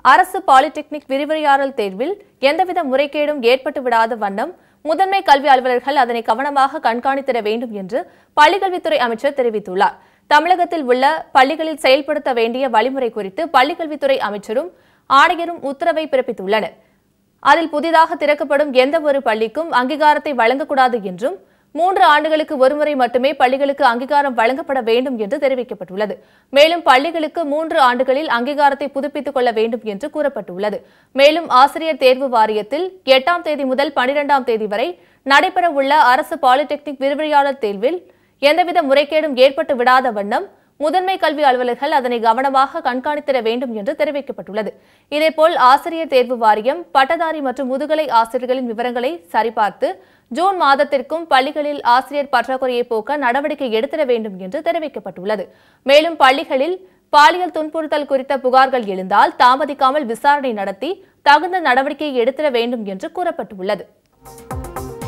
அரசு பாலிடெக்னிக் விரிவுரையாளர் தேர்வில் எந்தவித முறைகேடும் ஏற்பட்டு விடாத வண்ணம் முதன்மை கல்வி அலுவலர்கள் அதனை கவனமாக கண்காணித்திட வேண்டும் என்று பள்ளிக்கல்வித்துறை அமைச்சர் தெரிவித்துள்ளார் தமிழகத்தில் உள்ள பள்ளிகளில் செயல்படுத்த வேண்டிய வழிமுறை குறித்து பள்ளிக்கல்வித்துறை அமைச்சரும் ஆணையரும் உத்தரவை பிறப்பித்துள்ளனர் அதில் புதிதாக திறக்கப்படும் எந்த ஒரு பள்ளிக்கும் அங்கீகாரத்தை வழங்கக்கூடாது என்றும் மூன்று ஆண்டுகளுக்கு ஒருமுறை மட்டுமே பள்ளிகளுக்கு அங்கீகாரம் வழங்கப்பட வேண்டும் என்று தெரிவிக்கப்பட்டுள்ளது மேலும் பள்ளிகளுக்கு மூன்று ஆண்டுகளில் அங்கீகாரத்தை புதுப்பித்துக் கொள்ள வேண்டும் என்று கூறப்பட்டுள்ளது மேலும் ஆசிரியர் தேர்வு வாரியத்தில் எட்டாம் தேதி முதல் பனிரெண்டாம் தேதி வரை நடைபெறவுள்ள அரசு பாலிடெக்னிக் விரிவுரையாளர் தேர்வில் எந்தவித முறைகேடும் ஏற்பட்டு விடாத வண்ணம் முதன்மை கல்வி அலுவலர்கள் அதனை கவனமாக கண்காணித்திட வேண்டும் என்று தெரிவிக்கப்பட்டுள்ளது இதேபோல் ஆசிரியர் தேர்வு வாரியம் பட்டதாரி மற்றும் முதுகலை ஆசிரியர்களின் விவரங்களை சரிபார்த்து ஜூன் மாதத்திற்கும் பள்ளிகளில் ஆசிரியர் பற்றாக்குறையை போக்க நடவடிக்கை எடுத்திட வேண்டும் என்று தெரிவிக்கப்பட்டுள்ளது மேலும் பள்ளிகளில் பாலியல் துன்புறுத்தல் குறித்த புகார்கள் எழுந்தால் தாமதிக்காமல் விசாரணை நடத்தி தகுந்த நடவடிக்கை எடுத்திட வேண்டும் என்று கூறப்பட்டுள்ளது